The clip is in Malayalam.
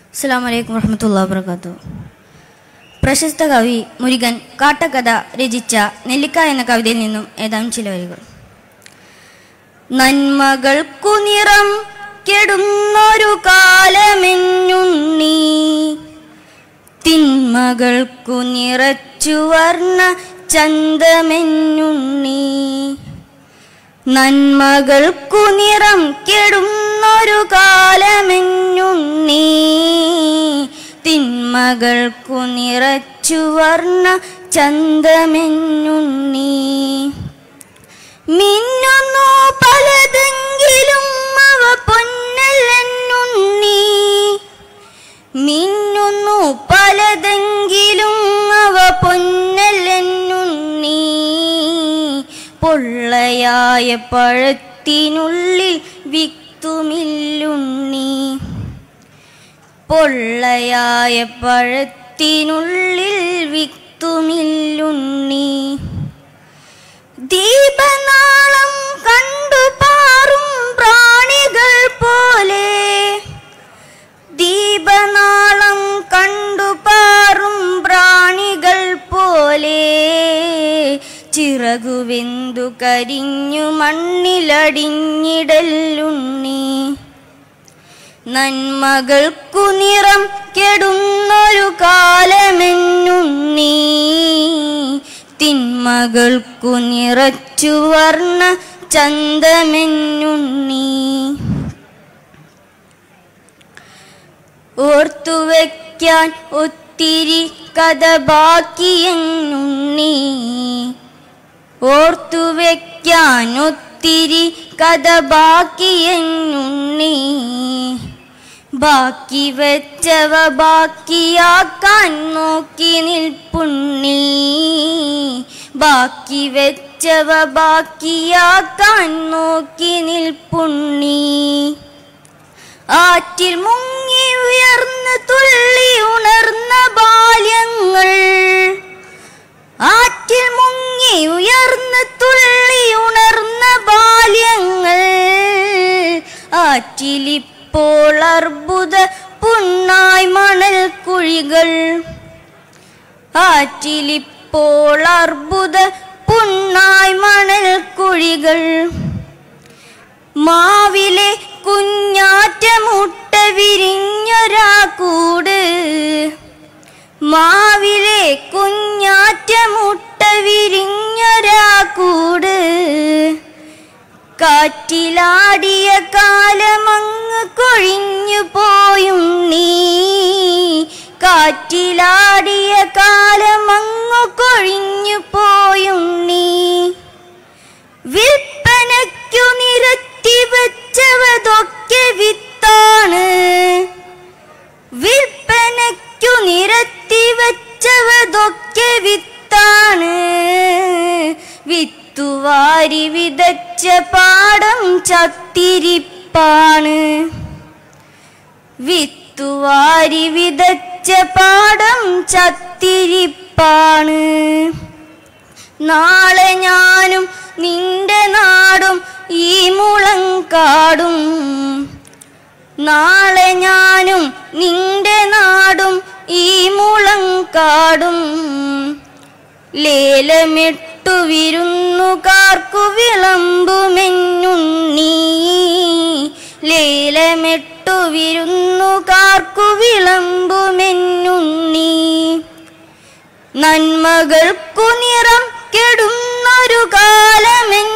അസ്സാം വലൈക്കും വർഹമത്തുള്ള വർക്കാത്തു പ്രശസ്ത കവി മുരുകൻ കാട്ടക്കഥ രചിച്ച നെല്ലിക്ക എന്ന കവിതയിൽ നിന്നും ഏതാനും ചില വരികൾ നന്മകൾക്കു നിറം കെടുന്നൊരു കാലമെന്നുണ്ണി തിന്മകൾക്കു നിറച്ചു വർണ്ണ ചന്തമെന്നുണ്ണി നന്മകൾക്കു നിറം കെടുന്നൊരു കാലമെന്നുണ്ണി തിന്മകൾക്കു നിറച്ചു വർണ്ണ ചന്തമെന്നുണ്ണി മിന്നുന്നു പലതെങ്കിലും അവ പൊന്നല്ലെന്നുണ്ണി മിന്നുന്നു പലതെങ്കിലും അവ പൊന്നല്ലെന്നുണ്ണി പൊള്ളയായ പഴത്തിനുള്ളിൽ വിത്തുമില്ലുണ്ണി പൊള്ളയായ പഴത്തിനുള്ളിൽ വിത്തുമില്ലുണ്ണി ദീപനാളം കണ്ടു പാറും പ്രാണികൾ പോലെ ദീപനാളം കണ്ടു പാറും പ്രാണികൾ പോലെ ചിറകുവെന്തു കരിഞ്ഞു മണ്ണിലടിഞ്ഞിടലുണ്ണി നന്മകൾക്കു നിറം കെടുന്നൊരു കാലമെന്നുണ്ണി തിന്മകൾക്കു നിറച്ചു വർണ്ണ ചന്തമെന്നുണ്ണി ഓർത്തുവെക്കാൻ ഒത്തിരി കഥ ബാക്കിയെന്നുണ്ണി ഓർത്തുവെക്കാൻ ഒത്തിരി കഥ ബാക്കിയെന്നുണ്ണി ബാക്കി വെച്ചവ ബാക്കിയാക്കാൻ നോക്കി നിൽപ്പുണ്ണി ബാക്കി വെച്ചവ ബാക്കിയാക്കാൻ നോക്കി നിൽപ്പുണ്ണി ആറ്റിൽ മുങ്ങി ഉയർന്ന് തുള്ളി ഉണർന്ന ബാല്യങ്ങൾ ആറ്റിൽ മുങ്ങി ഉയർന്ന് തുള്ളി ഉണർന്ന ബാല്യങ്ങൾ ആറ്റിലിപ്പോൾ അർബുദ പുണ്ണായി മണൽ കുഴികൾ ആറ്റിലിപ്പോൾ അർബുദ പുണ്ണായി മണൽ കുഴികൾ മാവിലെ കുഞ്ഞാറ്റ മുട്ട വിരിഞ്ഞൊരാ കൂട് മാവിലെ കുഞ്ഞാറ്റ മുട്ട വിരിഞ്ഞൊരാ കൂട് കാറ്റിലാടിയ കാലമങ്ങ് കൊഴിഞ്ഞു പോയും നീ കാറ്റിലാടിയ കാലമങ്ങു കൊഴിഞ്ഞു പോയും നീ വിൽപ്പനയ്ക്കു നിരത്തി വെച്ചവതൊക്കെ വിത്താണ് വിൽപ്പനയ്ക്കു നിരത്തി വെച്ചവതൊക്കെ വിത്താണ് വിത്തുവാരി വിതച്ച പാടം ചത്തിരിപ്പാണ് വിത്തുവാരി വിതച്ച പാടം ചത്തിരിപ്പാണ് നാളെ ഞാനും നിന്റെ നാടും ഈ മുളങ്കാടും നാളെ ഞാനും നിന്റെ നാടും ഈ മുളങ്കാടും ലേലമിട്ടു വിരുന്നുകാർക്കു വിളമ്പുമെന്നുണ്ണി ലേലമിട്ടു വിരുന്നുകാർക്കു വിളമ്പുമെന്നുണ്ണി നന്മകൾക്കു നിറം കെടുന്നൊരു കാലമെന്നുണ്ണി